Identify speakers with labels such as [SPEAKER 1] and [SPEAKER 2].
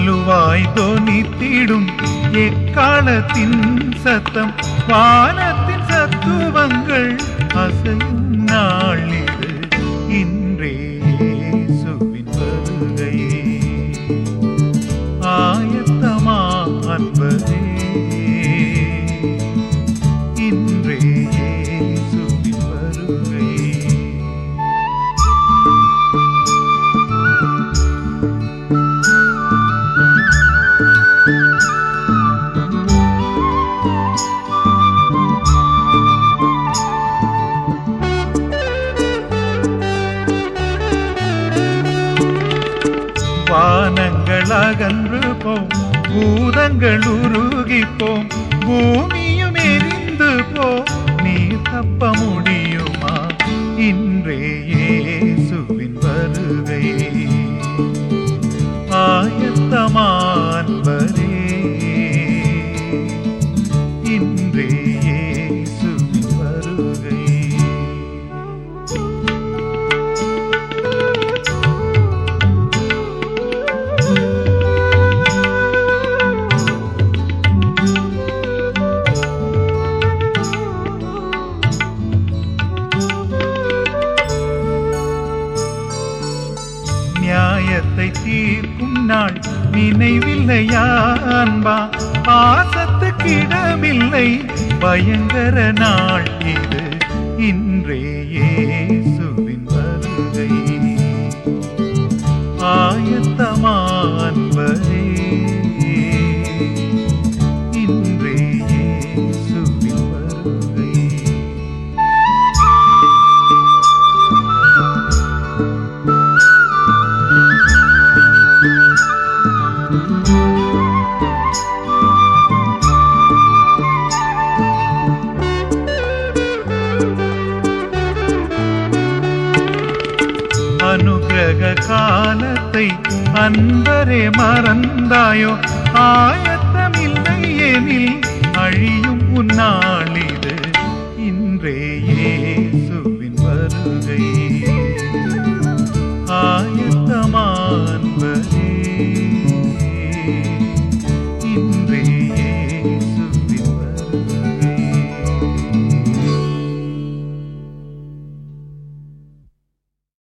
[SPEAKER 1] வலுவாய் தொனித்திடும் எக்காலத்தின் சத்தம் வானத்தின் சத்துவங்கள் அசையும் நாளிது இன்றே இயேசுவின் வருகையே ஆயத்தமா அன்பரே இன்றே இயேசுவின் வருகையே வானங்கள் அகன்று போம் பூதங்கள் உருகி போம் பூமியும் எரிந்து போ நீர் தப்ப முடியுமா இன்றே இயேசுவின் வருகை ஆயத்தமான்பரே இன்றே இயேசுவின் வருகை நியாயத்தை தீர்க்கும் நாள் நினைவில்லையா அன்பா பாசத்துக்கு இடமில்லை பயங்கர நாள் இது இன்றே இயேசுவின் வருகை ஆயத்தமா அன்பரே இன்றே இயேசுவின் வருகை அனுகிரக காலத்தை அன்பரே மறந்தாயோ ஆயத்தமில்லை எனில் அழியும் உன்னாளிது இன்றே